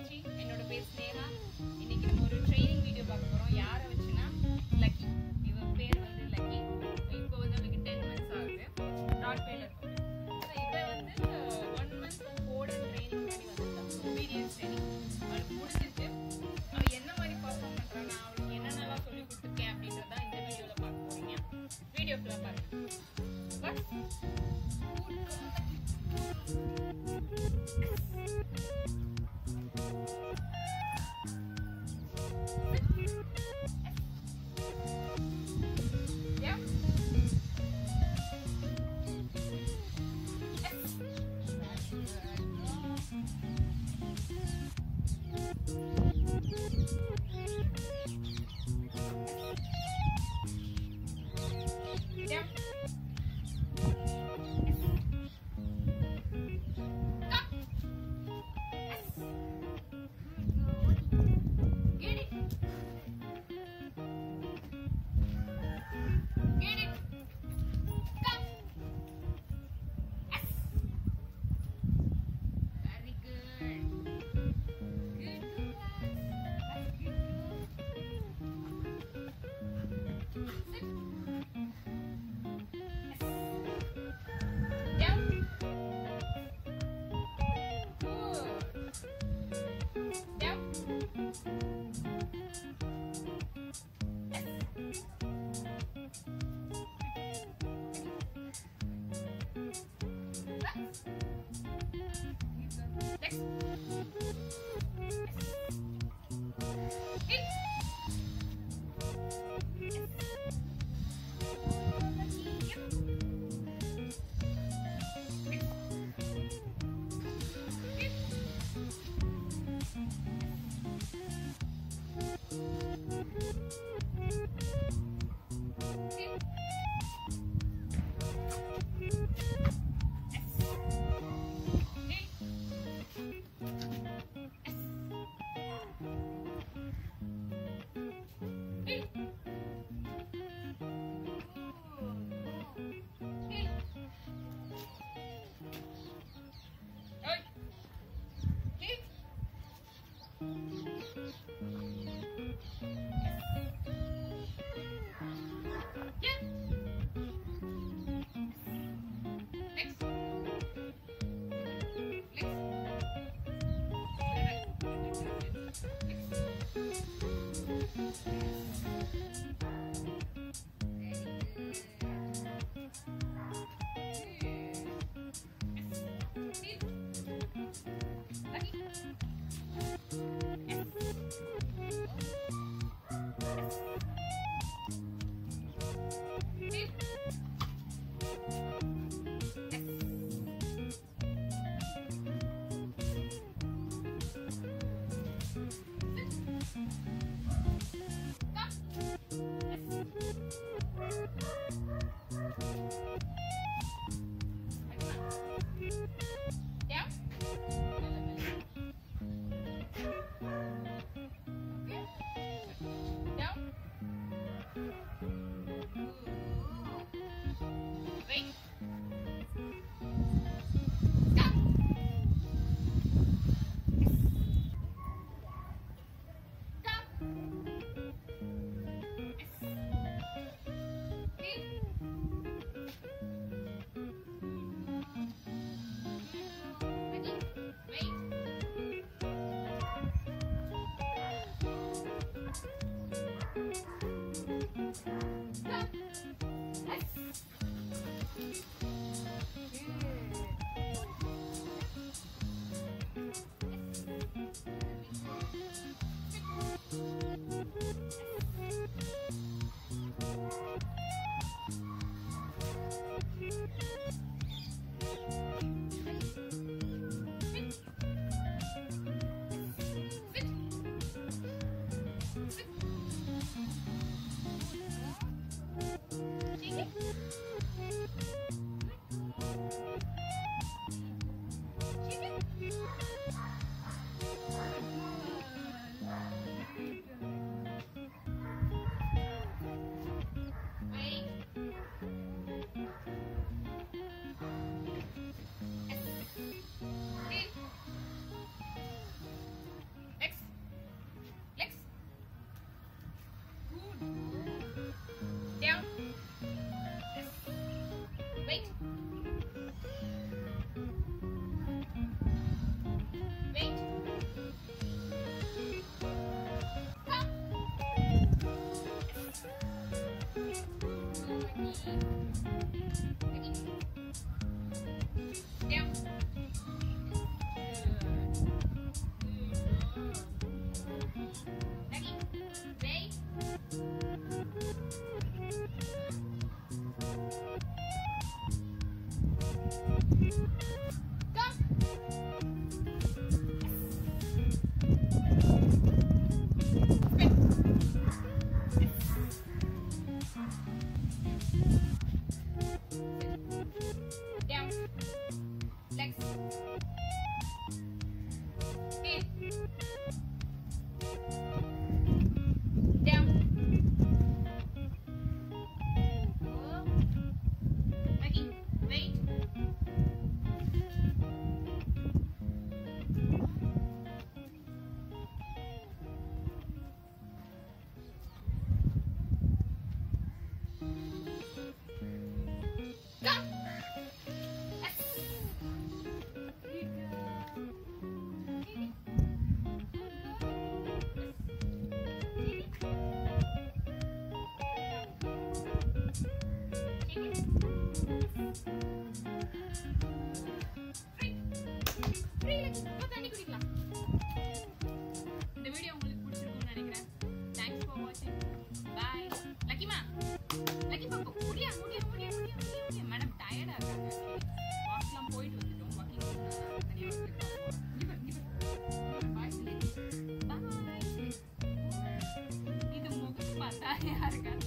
மச்சி என்னோட பேர் ஸ்னேகா இன்னைக்கு நம்ம ஒரு ட்ரைனிங் வீடியோ பார்க்க போறோம் யாரை வச்சுன்னா லக்கி இவ பேர் வந்து லக்கி இப்போ வந்து அவளுக்கு டென் மந்த்ஸ் ஆகுது நாட் பேலர் இவ வந்து ஒன் மந்த் போர்டு ட்ரைனிங் பண்ணி வந்திருக்கான் ஒபீடியன்ஸ் ட்ரைனிங் அவளுக்கு முடிஞ்சிருக்கு அவ என்ன மாதிரி பர்ஃபார்ம் பண்றா நான் அவளுக்கு என்னென்னலாம் சொல்லி கொடுத்துருக்கேன் அப்படின்றத இந்த வீடியோல பார்க்க போறீங்க வீடியோ ஃபுல்லாக பாருங்க but Yeah. Yeah. Come. Down. Legs. In. Down. Go. Becky, wait. Come. Yes. Good இந்த வீடியோ உங்களுக்கு பிடிச்சிருக்கும்னு நினைக்கிறேன் தேங்க்ஸ் ஃபார் வாட்சிங் பை லக்கிமா லக்கி பாப்பா முடியா முடியா முடியா முடியா முடியா முடியா மேடம் டயர்டா இருக்காங்க வாக்லாம் போயிட்டு வந்துட்டோம் வாக்கிங் தனியா பாய் பாய் இது முகம் பார்த்தா யாருக்கா